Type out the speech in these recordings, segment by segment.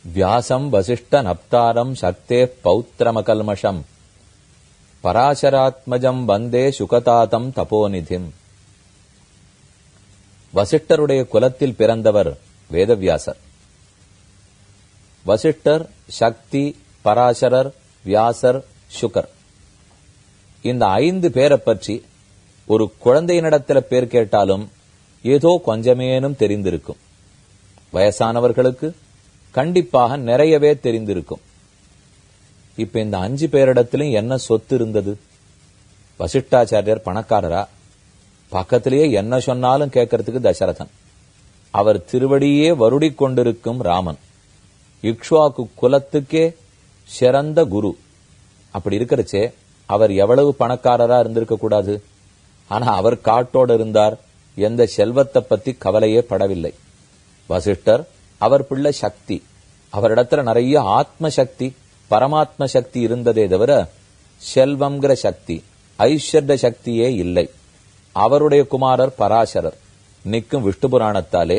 व्यासम् वसिष्ठनप्तारम् शक्तेः पौत्रमकल्मषम् பராசராத்மஜம் வந்தே சுகதாதம் தபோநிதிம் வசிஷ்டருடைய குலத்தில் பிறந்தவர் வேதவியாசர் வசிஷ்டர் சக்தி பராசரர் வியாசர் சுகர் இந்த ஐந்து பேரை பற்றி ஒரு குழந்தையினிடத்துல பேர் கேட்டாலும் ஏதோ கொஞ்சமேனும் தெரிந்திருக்கும் வயசானவர்களுக்கு கண்டிப்பாக நிறையவே தெரிந்திருக்கும் இப்ப இந்த அஞ்சு பேரிடத்திலும் என்ன சொத்து இருந்தது வசிஷ்டாச்சாரியர் பணக்காரரா பக்கத்திலேயே என்ன சொன்னாலும் கேட்கறதுக்கு தசரதன் அவர் திருவடியே வருடி கொண்டிருக்கும் ராமன் இக்ஷ்வாக்கு குலத்துக்கே சிறந்த குரு அப்படி இருக்கிறச்சே அவர் எவ்வளவு பணக்காரரா இருந்திருக்க கூடாது ஆனா அவர் காட்டோட இருந்தார் எந்த செல்வத்தை பத்தி கவலையே படவில்லை வசிஷ்டர் அவர் பிள்ளை சக்தி அவரிடத்துல நிறைய ஆத்ம சக்தி பரமாத்ம சக்தி இருந்ததே தவிர செல்வம்ங்கிற சக்தி ஐஸ்வர்ய சக்தியே இல்லை அவருடைய குமாரர் பராசரர் நிற்கும் விஷ்ணு புராணத்தாலே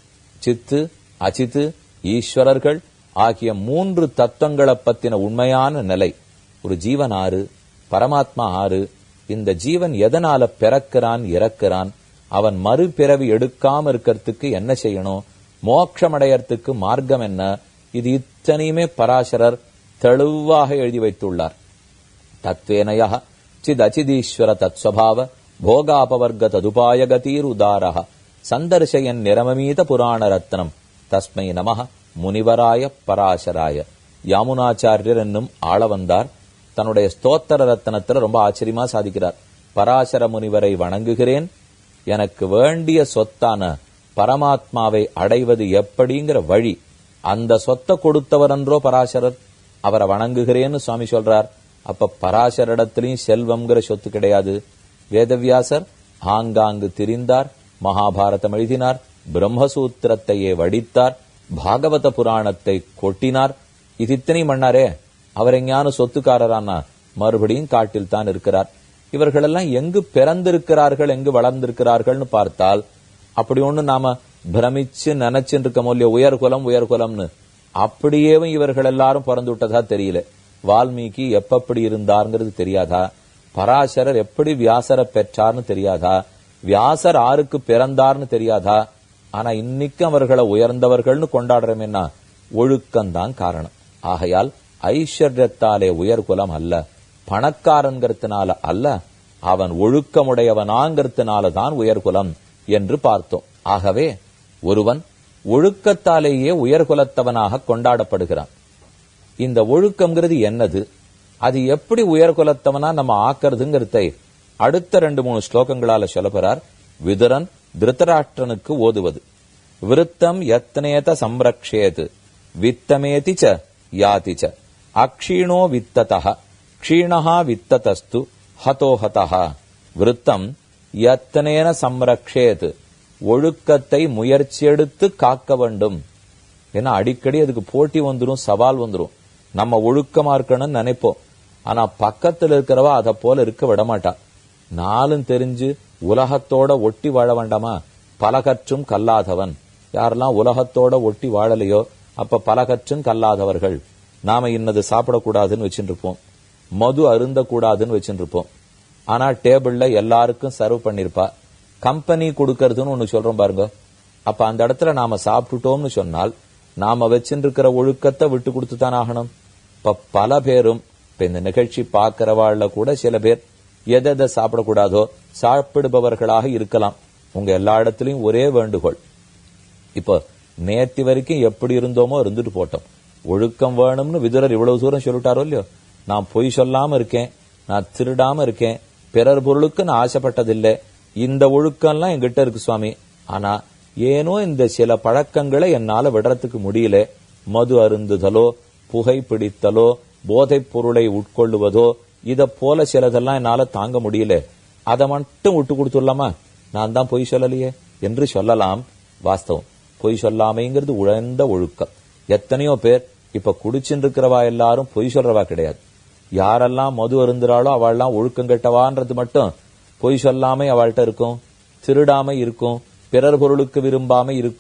சித்து அச்சித்து ஈஸ்வரர்கள் ஆகிய மூன்று தத்துவங்களை பத்தின உண்மையான நிலை ஒரு ஜீவன் ஆறு பரமாத்மா ஆறு இந்த ஜீவன் எதனால பிறக்கிறான் இறக்கிறான் அவன் மறுபிறவி எடுக்காம இருக்கிறதுக்கு என்ன செய்யணும் மோட்சமடையறதுக்கு மார்க்கம் என்ன இது இத்தனையுமே பராசரர் தெளிவாக எழுதி வைத்துள்ளார் தத்வேனய சித் அச்சிதீஸ்வர தத்ஸ்வபாவ போகாபவர்க ததுபாய கதீர் உதாரக சந்தர்ஷயன் நிரமமீத புராண ரத்னம் தஸ்மை நம முனிவராய பராசராய யாமுனாச்சாரியர் என்னும் ஆள வந்தார் தன்னுடைய ஸ்தோத்திர ரத்னத்துல ரொம்ப ஆச்சரியமா சாதிக்கிறார் பராசர முனிவரை வணங்குகிறேன் எனக்கு வேண்டிய சொத்தான பரமாத்மாவை அடைவது எப்படிங்கிற வழி அந்த சொத்தை கொடுத்தவர் என்றோ பராசரர் அவரை வணங்குகிறேன்னு சுவாமி சொல்றார் அப்ப பராசரிடத்திலையும் செல்வம்ங்கிற சொத்து கிடையாது வேதவியாசர் ஆங்காங்கு திரிந்தார் மகாபாரதம் எழுதினார் பிரம்மசூத்திரத்தையே வடித்தார் பாகவத புராணத்தை கொட்டினார் இது இத்தனையும் பண்ணாரே அவர் எங்கேயானு சொத்துக்காரரானா மறுபடியும் காட்டில் தான் இருக்கிறார் இவர்களெல்லாம் எங்கு பிறந்திருக்கிறார்கள் எங்கு வளர்ந்திருக்கிறார்கள்னு பார்த்தால் அப்படி ஒண்ணு நாம பிரமிச்சு நினைச்சுட்டு இருக்கோம் இல்லையா உயர்குலம் உயர்குலம்னு அப்படியேவும் இவர்கள் எல்லாரும் பிறந்து விட்டதா தெரியல வால்மீகி எப்பப்படி இருந்தாருங்கிறது தெரியாதா பராசரர் எப்படி வியாசரை பெற்றார்னு தெரியாதா வியாசர் ஆருக்கு பிறந்தார்னு தெரியாதா ஆனா இன்னைக்கு அவர்களை உயர்ந்தவர்கள்னு கொண்டாடுறோமேனா ஒழுக்கம்தான் காரணம் ஆகையால் ஐஸ்வர்யத்தாலே உயர்குலம் அல்ல பணக்காரன்கிறதுனால அல்ல அவன் ஒழுக்கமுடையவனாங்கிறதுனால தான் உயர்குலம் என்று பார்த்தோம் ஆகவே ஒருவன் ஒழுக்கத்தாலேயே உயர்குலத்தவனாக கொண்டாடப்படுகிறான் இந்த ஒழுக்கம்ங்கிறது என்னது அது எப்படி உயர்குலத்தவனா நம்ம ஆக்கிறதுங்கிறதை அடுத்த ரெண்டு மூணு ஸ்லோகங்களால சொல்லப்படுறார் விதுரன் திருத்தராஷ்டிரனுக்கு ஓதுவது விருத்தம் யத்னேத சம்ரக்ஷேது வித்தமேதி ச யாதி ச அக்ஷீணோ வித்ததா க்ஷீணஹா வித்ததஸ்து ஹதோஹதா விருத்தம் யத்தனேன சம்ரக்ஷேது ஒழுக்கத்தை முயற்சி எடுத்து காக்க வேண்டும் ஏன்னா அடிக்கடி அதுக்கு போட்டி வந்துடும் சவால் வந்துடும் நம்ம ஒழுக்கமா இருக்கணும்னு நினைப்போம் ஆனா பக்கத்துல இருக்கிறவா அதை போல இருக்க விட மாட்டா நாளும் தெரிஞ்சு உலகத்தோட ஒட்டி வாழ வேண்டாமா பலகற்றும் கல்லாதவன் யாரெல்லாம் உலகத்தோட ஒட்டி வாழலையோ அப்ப பலகற்றும் கல்லாதவர்கள் நாம இன்னது சாப்பிடக்கூடாதுன்னு வச்சுட்டு இருப்போம் மது அருந்த கூடாதுன்னு வச்சுட்டு இருப்போம் ஆனா டேபிள்ல எல்லாருக்கும் சர்வ் பண்ணிருப்பா கம்பெனி கொடுக்கறதுன்னு ஒண்ணு சொல்றோம் பாருங்க அப்ப அந்த இடத்துல நாம சாப்பிட்டுட்டோம்னு சொன்னால் நாம வச்சுருக்கிற ஒழுக்கத்தை விட்டு கொடுத்து தான் ஆகணும் இப்ப பல பேரும் இப்ப இந்த நிகழ்ச்சி பாக்குறவாழ்ல கூட சில பேர் எதை எதை சாப்பிடக்கூடாதோ சாப்பிடுபவர்களாக இருக்கலாம் உங்க எல்லா இடத்துலயும் ஒரே வேண்டுகோள் இப்போ நேத்தி வரைக்கும் எப்படி இருந்தோமோ இருந்துட்டு போட்டோம் ஒழுக்கம் வேணும்னு விதுரர் இவ்வளவு தூரம் சொல்லிட்டாரோ இல்லையோ நான் பொய் சொல்லாம இருக்கேன் நான் திருடாம இருக்கேன் பிறர் பொருளுக்கு நான் ஆசைப்பட்டதில்லை இந்த ஒழுக்கம்லாம் என்கிட்ட இருக்கு சுவாமி ஆனா ஏனோ இந்த சில பழக்கங்களை என்னால விடுறதுக்கு முடியல மது அருந்துதலோ புகை பிடித்தலோ போதைப் பொருளை உட்கொள்ளுவதோ இத போல சிலதெல்லாம் என்னால தாங்க முடியல அதை மட்டும் விட்டு கொடுத்துடலாமா நான் தான் பொய் சொல்லலையே என்று சொல்லலாம் வாஸ்தவம் பொய் சொல்லாமைங்கிறது உழந்த ஒழுக்கம் எத்தனையோ பேர் இப்ப குடிச்சுட்டு இருக்கிறவா எல்லாரும் பொய் சொல்றவா கிடையாது யாரெல்லாம் மது அருந்துறாளோ அவள்லாம் ஒழுக்கம் கெட்டவான்றது மட்டும் பொய் சொல்லாம அவள்கிட்ட இருக்கும் திருடாம இருக்கும் பிறர் பொருளுக்கு விரும்பாம இருக்கும்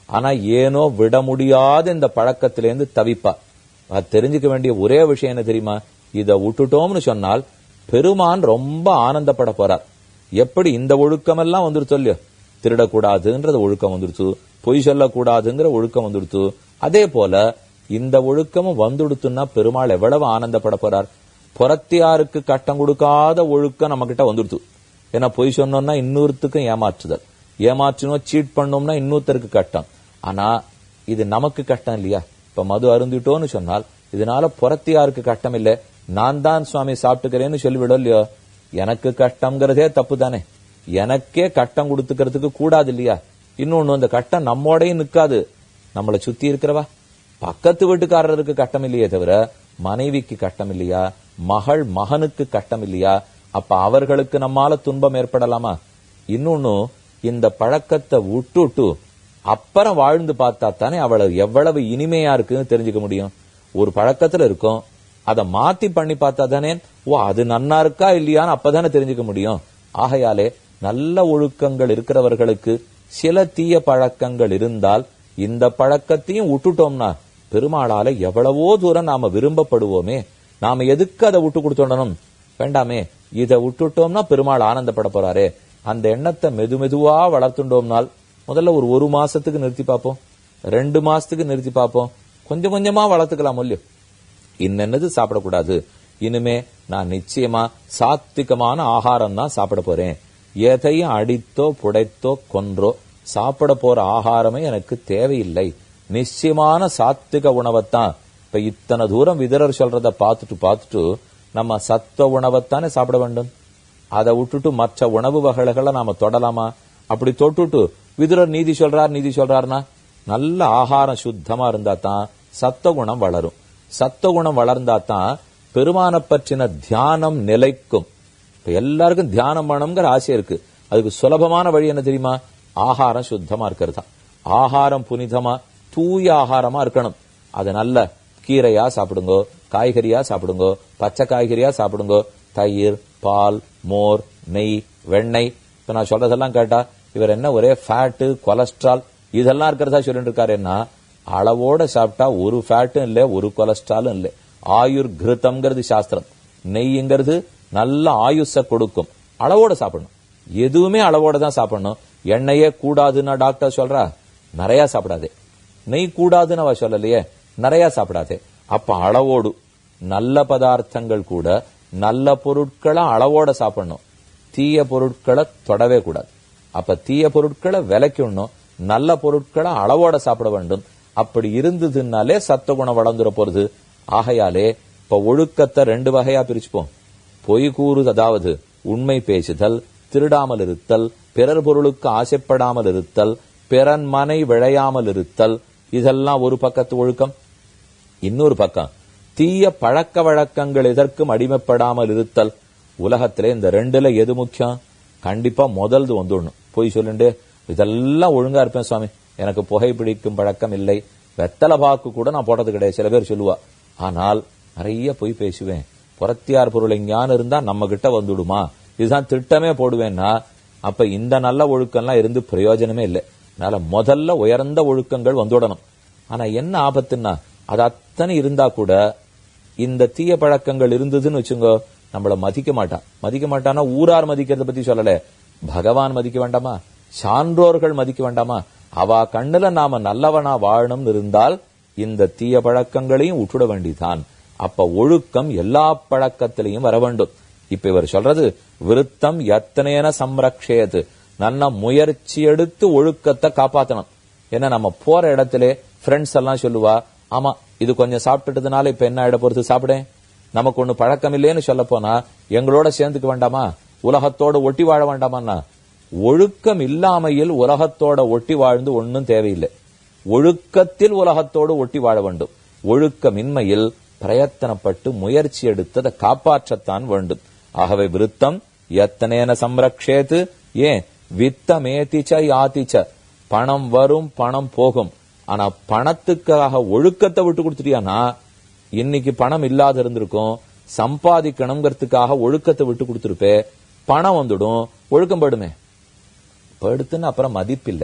ஆனா ஏனோ விட முடியாத இந்த பழக்கத்திலேருந்து தவிப்பா அது தெரிஞ்சுக்க வேண்டிய ஒரே விஷயம் என்ன தெரியுமா இத விட்டுட்டோம்னு சொன்னால் பெருமான் ரொம்ப ஆனந்தப்பட போறார் எப்படி இந்த ஒழுக்கமெல்லாம் வந்துருச்சு இல்லையோ திருடக்கூடாதுன்றது ஒழுக்கம் வந்துருச்சு பொய் சொல்லக்கூடாதுங்கிற ஒழுக்கம் வந்துடுத்து அதே போல இந்த ஒழுக்கமும் வந்துடுத்துன்னா பெருமாள் எவ்வளவு ஆனந்தப்பட போறார் புறத்தியாருக்கு கட்டம் கொடுக்காத ஒழுக்கம் நம்ம கிட்ட வந்துடுத்து ஏன்னா பொய் சொன்னோம்னா இன்னொருத்துக்கும் ஏமாற்றுதல் ஏமாற்றினோம் சீட் பண்ணோம்னா இன்னொருத்தருக்கு கட்டம் ஆனா இது நமக்கு கட்டம் இல்லையா இப்ப மது அருந்திட்டோன்னு சொன்னால் இதனால புறத்தியாருக்கு கட்டம் இல்ல நான் தான் சுவாமி சாப்பிட்டுக்கிறேன்னு சொல்லிவிடும் இல்லையோ எனக்கு கஷ்டம்ங்கிறதே தப்பு தானே எனக்கே கட்டம் கொடுத்துக்கிறதுக்கு கூடாது இல்லையா இன்னொன்னு அந்த கட்டம் நம்மோடையும் நிக்காது நம்மளை சுத்தி இருக்கிறவா பக்கத்து வீட்டுக்காரருக்கு கட்டம் இல்லையே தவிர மனைவிக்கு கட்டம் இல்லையா மகள் மகனுக்கு கட்டம் இல்லையா அப்ப அவர்களுக்கு நம்மால துன்பம் ஏற்படலாமா இன்னொன்னு இந்த பழக்கத்தை விட்டுட்டு அப்புறம் வாழ்ந்து பார்த்தா தானே அவளை எவ்வளவு இனிமையா இருக்குன்னு தெரிஞ்சுக்க முடியும் ஒரு பழக்கத்துல இருக்கும் அதை மாத்தி பண்ணி பார்த்தா தானே ஓ அது நன்னா இருக்கா இல்லையான்னு அப்பதானே தெரிஞ்சுக்க முடியும் ஆகையாலே நல்ல ஒழுக்கங்கள் இருக்கிறவர்களுக்கு சில தீய பழக்கங்கள் இருந்தால் இந்த பழக்கத்தையும் விட்டுட்டோம்னா பெருமாளால எவ்வளவோ தூரம் நாம விரும்பப்படுவோமே நாம எதுக்கு அதை விட்டு கொடுத்துடணும் வேண்டாமே இதை விட்டுட்டோம்னா பெருமாள் ஆனந்தப்பட போறாரே அந்த எண்ணத்தை மெது மெதுவா வளர்த்துட்டோம்னால் முதல்ல ஒரு ஒரு மாசத்துக்கு நிறுத்தி பார்ப்போம் ரெண்டு மாசத்துக்கு நிறுத்தி பார்ப்போம் கொஞ்சம் கொஞ்சமா வளர்த்துக்கலாம் இல்லையோ இன்னென்னது சாப்பிடக்கூடாது இனிமே நான் நிச்சயமா சாத்விகமான ஆகாரம் தான் சாப்பிட போறேன் எதையும் அடித்தோ புடைத்தோ கொன்றோ சாப்பிட போற ஆகாரமே எனக்கு தேவையில்லை நிச்சயமான சாத்விக உணவைத்தான் இப்ப இத்தனை தூரம் விதரர் சொல்றத பார்த்துட்டு பார்த்துட்டு நம்ம சத்துவ உணவைத்தானே சாப்பிட வேண்டும் அதை விட்டுட்டு மற்ற உணவு வகைகளை நாம தொடலாமா அப்படி தொட்டுட்டு விதுரர் நீதி சொல்றார் நீதி சொல்றாருன்னா நல்ல ஆகாரம் சுத்தமா இருந்தா தான் சத்துவகுணம் வளரும் சத்துவகுணம் வளர்ந்தா தான் பெருமான பற்றின தியானம் நிலைக்கும் இப்ப எல்லாருக்கும் தியானம் பண்ணணுங்கிற ஆசை இருக்கு அதுக்கு சுலபமான வழி என்ன தெரியுமா ஆகாரம் சுத்தமா இருக்கிறது தான் ஆகாரம் புனிதமா தூய ஆகாரமா இருக்கணும் அது நல்ல கீரையா சாப்பிடுங்கோ காய்கறியா சாப்பிடுங்கோ பச்சை காய்கறியா சாப்பிடுங்கோ தயிர் பால் மோர் நெய் வெண்ணெய் இப்ப நான் சொல்றதெல்லாம் கேட்டா இவர் என்ன ஒரே ஃபேட்டு கொலஸ்ட்ரால் இதெல்லாம் இருக்கிறதா சொல்லிட்டு இருக்காருன்னா அளவோட சாப்பிட்டா ஒரு ஃபேட்டும் இல்லை ஒரு கொலஸ்ட்ராலும் இல்லை ஆயுர் கிருத்தம்ங்கிறது சாஸ்திரம் நெய்ங்கிறது நல்ல ஆயுஷ கொடுக்கும் அளவோட சாப்பிடணும் எதுவுமே அளவோட தான் சாப்பிடணும் எண்ணெயே கூடாதுன்னா டாக்டர் சொல்றா நிறைய சாப்பிடாதே நெய் கூடாதுன்னு அவ சொல்லலையே நிறைய சாப்பிடாதே அப்ப அளவோடு நல்ல பதார்த்தங்கள் கூட நல்ல பொருட்களை அளவோட சாப்பிடணும் தீய பொருட்களை தொடவே கூடாது அப்ப தீய பொருட்களை விலைக்கணும் நல்ல பொருட்களை அளவோட சாப்பிட வேண்டும் அப்படி இருந்ததுனாலே சத்துவகுணம் வளர்ந்துட போறது ஆகையாலே இப்ப ஒழுக்கத்தை ரெண்டு வகையா பிரிச்சுப்போம் பொய் கூறு அதாவது உண்மை பேசுதல் திருடாமல் இருத்தல் பிறர் பொருளுக்கு ஆசைப்படாமல் இருத்தல் பிறன் மனை விழையாமல் இருத்தல் இதெல்லாம் ஒரு பக்கத்து ஒழுக்கம் இன்னொரு பக்கம் தீய பழக்க வழக்கங்கள் எதற்கும் அடிமைப்படாமல் இருத்தல் உலகத்திலே இந்த ரெண்டுல எது முக்கியம் கண்டிப்பா முதல்து வந்துடணும் போய் சொல்லுண்டு இதெல்லாம் ஒழுங்கா இருப்பேன் சுவாமி எனக்கு புகை பிடிக்கும் பழக்கம் இல்லை வெத்தலை பாக்கு கூட நான் போட்டது கிடையாது சில பேர் சொல்லுவா ஆனால் நிறைய பொய் பேசுவேன் புறத்தியார் பொருள் எங்கேயானு இருந்தா நம்ம கிட்ட வந்துடுமா இதுதான் திட்டமே போடுவேன்னா அப்ப இந்த நல்ல ஒழுக்கம்லாம் இருந்து பிரயோஜனமே இல்லை அதனால முதல்ல உயர்ந்த ஒழுக்கங்கள் வந்துடணும் ஆனா என்ன ஆபத்துன்னா அது அத்தனை இருந்தா கூட இந்த தீய பழக்கங்கள் இருந்ததுன்னு வச்சுங்கோ நம்மள மதிக்க மாட்டான் மதிக்க மாட்டானா ஊரார் மதிக்கிறத பத்தி சொல்லல பகவான் மதிக்க வேண்டாமா சான்றோர்கள் மதிக்க வேண்டாமா அவ கண்ணுல நாம நல்லவனா வாழணும்னு இருந்தால் இந்த தீய பழக்கங்களையும் விட்டுட வேண்டிதான் அப்ப ஒழுக்கம் எல்லா பழக்கத்திலையும் வர வேண்டும் இப்ப இவர் சொல்றது விருத்தம் எத்தனையன சம்ரக்ஷயது நல்ல முயற்சி எடுத்து ஒழுக்கத்தை காப்பாத்தணும் ஏன்னா நம்ம போற இடத்துல ஃப்ரெண்ட்ஸ் எல்லாம் சொல்லுவா ஆமா இது கொஞ்சம் சாப்பிட்டுட்டதுனால இப்ப என்ன ஆயிட போறது சாப்பிடேன் நமக்கு ஒண்ணு பழக்கம் இல்லைன்னு சொல்ல போனா எங்களோட சேர்ந்துக்க வேண்டாமா உலகத்தோட ஒட்டி வாழ வேண்டாமான்னா ஒழுக்கம் இல்லாமையில் உலகத்தோட ஒட்டி வாழ்ந்து ஒன்னும் தேவையில்லை ஒழுக்கத்தில் உலகத்தோடு ஒட்டி வாழ வேண்டும் ஒழுக்கமின்மையில் பிரயத்தனப்பட்டு முயற்சி எடுத்து அதை காப்பாற்றத்தான் வேண்டும் ஆகவே விருத்தம் எத்தனேன சம்ரக்ஷேத்து ஏன் வித்தமேதிச்ச யாத்திச்ச பணம் வரும் பணம் போகும் ஆனா பணத்துக்காக ஒழுக்கத்தை விட்டு கொடுத்துட்டியானா இன்னைக்கு பணம் இல்லாத இருந்திருக்கும் சம்பாதிக்கணுங்கிறதுக்காக ஒழுக்கத்தை விட்டு கொடுத்துருப்பே பணம் வந்துடும் ஒழுக்கம் படுமே படுத்துன்னு அப்புறம் மதிப்பில்லை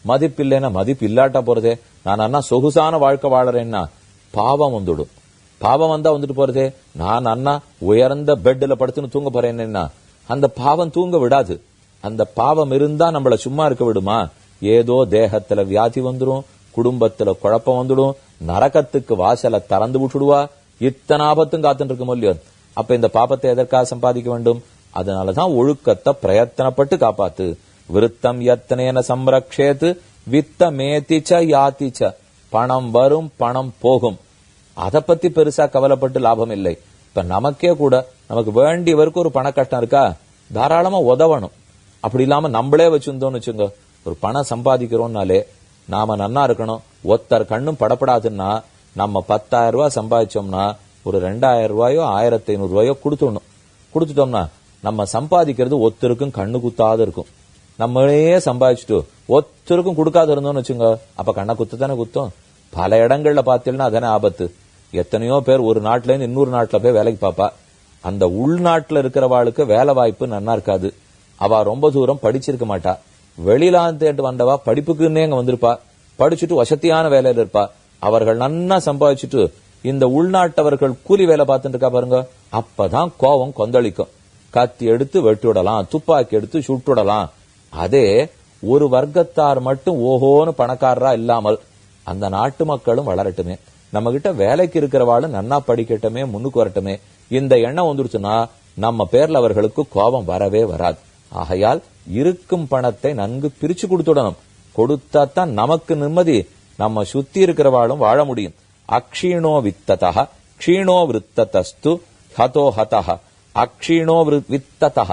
மதிப்பில்லைன்னா மதிப்பு இல்லாட்டா போறதே நான் அண்ணா சொகுசான வாழ்க்கை வாழறேன்னா பாவம் வந்துடும் பாவம் வந்தா வந்துட்டு போறதே நான் அண்ணா உயர்ந்த பெட்ல படுத்துன்னு தூங்க போறேன்னா அந்த பாவம் தூங்க விடாது அந்த பாவம் இருந்தா நம்மள சும்மா இருக்க விடுமா ஏதோ தேகத்துல வியாதி வந்துடும் குடும்பத்துல குழப்பம் வந்துடும் நரகத்துக்கு வாசலை திறந்து விட்டுடுவா இத்தனை ஆபத்தும் காத்துட்டு இருக்கும் இல்லையோ அப்ப இந்த பாபத்தை எதற்காக சம்பாதிக்க வேண்டும் அதனாலதான் ஒழுக்கத்தை பிரயத்தனப்பட்டு காப்பாத்து விருத்தம் எத்தனேன சம்ரக்ஷேத்து வித்த மேத்திச்ச யாத்திச்ச பணம் வரும் பணம் போகும் அத பத்தி பெருசா கவலைப்பட்டு லாபம் இல்லை இப்ப நமக்கே கூட நமக்கு வேண்டியவருக்கு ஒரு பண கஷ்டம் இருக்கா தாராளமா உதவணும் அப்படி இல்லாம நம்மளே வச்சிருந்தோம்னு வச்சுங்க ஒரு பணம் சம்பாதிக்கிறோம்னாலே நாம நன்னா இருக்கணும் ஒத்தர் கண்ணும் படப்படாதுன்னா நம்ம பத்தாயிரம் ரூபாய் சம்பாதிச்சோம்னா ஒரு ரெண்டாயிரம் ரூபாயோ ஆயிரத்தி ஐநூறு ரூபாயோ கொடுத்துடணும் கொடுத்துட்டோம்னா நம்ம சம்பாதிக்கிறது ஒத்தருக்கும் கண்ணு குத்தாத இருக்கும் நம்மளே சம்பாதிச்சுட்டு ஒத்தருக்கும் கொடுக்காத இருந்தோம்னு வச்சுங்க அப்ப கண்ணை குத்து தானே குத்தும் பல இடங்கள்ல பார்த்தீங்கன்னா அதானே ஆபத்து எத்தனையோ பேர் ஒரு நாட்டுல இருந்து இன்னொரு நாட்டுல போய் வேலைக்கு பாப்பா அந்த உள்நாட்டுல இருக்கிறவாளுக்கு வேலை வாய்ப்பு நன்னா இருக்காது அவ ரொம்ப தூரம் படிச்சிருக்க மாட்டா வெளியிலாந்தேட்டு வந்தவா படிப்புக்குன்னே அங்க வந்திருப்பா படிச்சுட்டு வசதியான வேலையில இருப்பா அவர்கள் நன்னா சம்பாதிச்சுட்டு இந்த உள்நாட்டவர்கள் கூலி வேலை பார்த்துட்டு இருக்கா பாருங்க அப்பதான் கோபம் கொந்தளிக்கும் கத்தி எடுத்து வெட்டி விடலாம் துப்பாக்கி எடுத்து சுட்டுடலாம் அதே ஒரு வர்க்கத்தார் மட்டும் ஓஹோன்னு பணக்காரரா இல்லாமல் அந்த நாட்டு மக்களும் வளரட்டுமே நம்ம கிட்ட வேலைக்கு இருக்கிறவாளும் நன்னா படிக்கட்டுமே முன்னுக்கு வரட்டுமே இந்த எண்ணம் வந்துருச்சுன்னா நம்ம பேர்ல அவர்களுக்கு கோபம் வரவே வராது ஆகையால் இருக்கும் பணத்தை நன்கு பிரிச்சு கொடுத்துடணும் கொடுத்தா தான் நமக்கு நிம்மதி நம்ம சுத்தி இருக்கிறவாளும் வாழ முடியும் அக்ஷீணோ வித்ததா க்ஷீணோ விருத்ததஸ்து ஹதோ ஹதஹ அக்ஷீணோ வித்ததா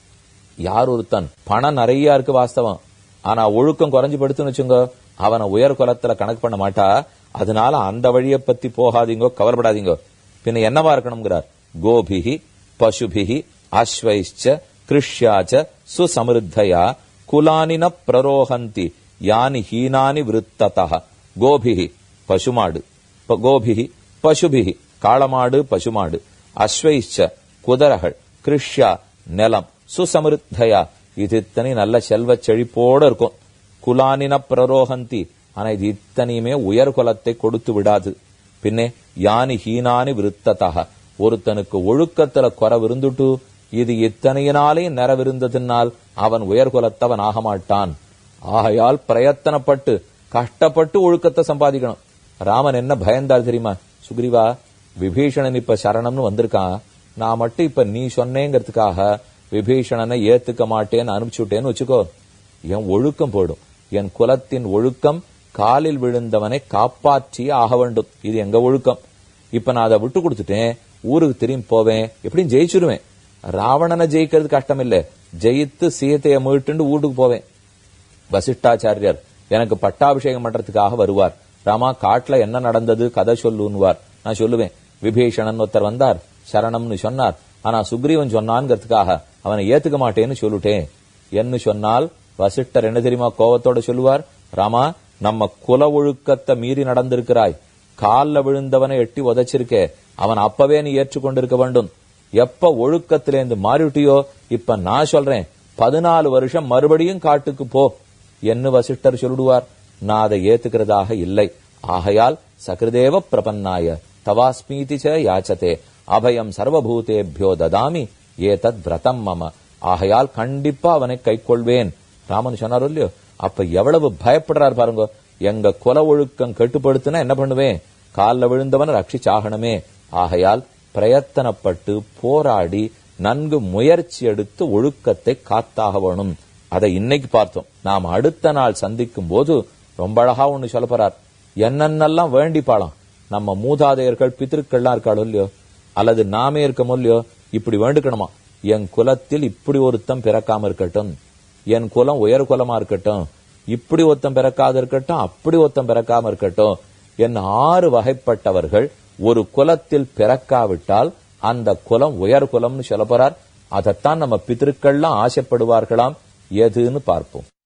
யார் ஒருத்தன் பணம் நிறைய இருக்கு வாஸ்தவம் ஆனா ஒழுக்கம் குறைஞ்சு படுத்துன்னு வச்சுங்க அவனை உயர் குலத்துல கணக்கு பண்ண மாட்டா அதனால அந்த வழியை பத்தி போகாதீங்கோ கவலைப்படாதீங்கோ பின்ன என்னவா இருக்கணுங்கிறார் கோபிகி பசுபிகி அஸ்வைச்ச கிருஷ்யாச்ச சுசமிருத்தயா குலானின பிரரோஹந்தி யானி ஹீனானி விருத்ததா கோபிகி பசுமாடு கோபிகி பசுபிகி காளமாடு பசுமாடு அஸ்வைச்ச குதிரைகள் கிருஷ்யா நிலம் சுசமிருத்தயா இது இத்தனை நல்ல செல்வ செழிப்போட இருக்கும் குலானின பிரரோகந்தி ஆனா இது இத்தனையுமே உயர் குலத்தை கொடுத்து விடாது பின்னே யானி ஹீனானி விருத்ததாக ஒருத்தனுக்கு ஒழுக்கத்துல குறவு இருந்துட்டு இது இத்தனையினாலேயும் நிறைவிருந்ததினால் அவன் உயர் குலத்தவன் ஆக மாட்டான் ஆகையால் பிரயத்தனப்பட்டு கஷ்டப்பட்டு ஒழுக்கத்தை சம்பாதிக்கணும் ராமன் என்ன பயந்தார் தெரியுமா சுக்ரீவா விபீஷணன் இப்ப சரணம்னு வந்திருக்கான் நான் மட்டும் இப்ப நீ சொன்னேங்கிறதுக்காக விபீஷணனை ஏத்துக்க மாட்டேன்னு அனுப்பிச்சுட்டேன்னு வச்சுக்கோ என் ஒழுக்கம் போடும் என் குலத்தின் ஒழுக்கம் காலில் விழுந்தவனை காப்பாற்றியே ஆக வேண்டும் இது எங்க ஒழுக்கம் இப்ப நான் அதை விட்டு கொடுத்துட்டேன் ஊருக்கு திரும்பி போவேன் எப்படியும் ஜெயிச்சிருவேன் ராவணனை ஜெயிக்கிறது கஷ்டம் இல்ல ஜெயித்து சீதையை மீட்டுண்டு வீட்டுக்கு போவேன் வசிஷ்டாச்சாரியர் எனக்கு பட்டாபிஷேகம் பண்றதுக்காக வருவார் ராமா காட்டுல என்ன நடந்தது கதை சொல்லுன்னுவார் நான் சொல்லுவேன் விபீஷணன் ஒருத்தர் வந்தார் சரணம்னு சொன்னார் ஆனா சுக்ரீவன் சொன்னான்ங்கிறதுக்காக அவனை ஏத்துக்க மாட்டேன்னு சொல்லிட்டேன் என்ன சொன்னால் வசிஷ்டர் என்ன தெரியுமா கோவத்தோட சொல்லுவார் ராமா நம்ம குல ஒழுக்கத்தை மீறி நடந்திருக்கிறாய் கால்ல விழுந்தவனை எட்டி உதைச்சிருக்கே அவன் அப்பவே நீ ஏற்றுக்கொண்டிருக்க வேண்டும் எப்ப ஒழுக்கத்திலேருந்து மாறிட்டியோ இப்ப நான் சொல்றேன் பதினாலு வருஷம் மறுபடியும் காட்டுக்கு போ என்ன வசிஷ்டர் சொல்லிடுவார் நான் அதை ஏத்துக்கிறதாக இல்லை ஆகையால் சகிருதேவ பிரபன்னாய தவாஸ்மீதி ச யாச்சதே அபயம் சர்வபூதேபியோ ததாமி ஏதத் விரதம் மம ஆகையால் கண்டிப்பா அவனை கை கொள்வேன் ராமன் சொன்னாரோ இல்லையோ அப்ப எவ்வளவு பயப்படுறாரு பாருங்க எங்க குல ஒழுக்கம் கட்டுப்படுத்துனா என்ன பண்ணுவேன் கால்ல விழுந்தவன் ரட்சிச்சாகணுமே ஆகையால் பிரயத்தனப்பட்டு போராடி நன்கு முயற்சி எடுத்து ஒழுக்கத்தை காத்தாக வேணும் அதை இன்னைக்கு பார்த்தோம் நாம் அடுத்த நாள் சந்திக்கும் போது ரொம்ப அழகா ஒண்ணு சொல்ல போறார் என்னென்னலாம் வேண்டி பாலாம் நம்ம மூதாதையர்கள் பித்திருக்கள்லாம் இருக்காளோ இல்லையோ அல்லது நாமே இருக்கமோ இல்லையோ இப்படி வேண்டுக்கணுமா என் குலத்தில் இப்படி ஒருத்தம் பிறக்காம இருக்கட்டும் என் குலம் உயர் குலமா இருக்கட்டும் இப்படி ஒருத்தம் பிறக்காத இருக்கட்டும் அப்படி ஒருத்தம் பிறக்காம இருக்கட்டும் என் ஆறு வகைப்பட்டவர்கள் ஒரு குலத்தில் பிறக்காவிட்டால் அந்த குலம் உயர் குலம்னு சொல்ல போறார் அதைத்தான் நம்ம பித்திருக்கள்லாம் ஆசைப்படுவார்களாம் எதுன்னு பார்ப்போம்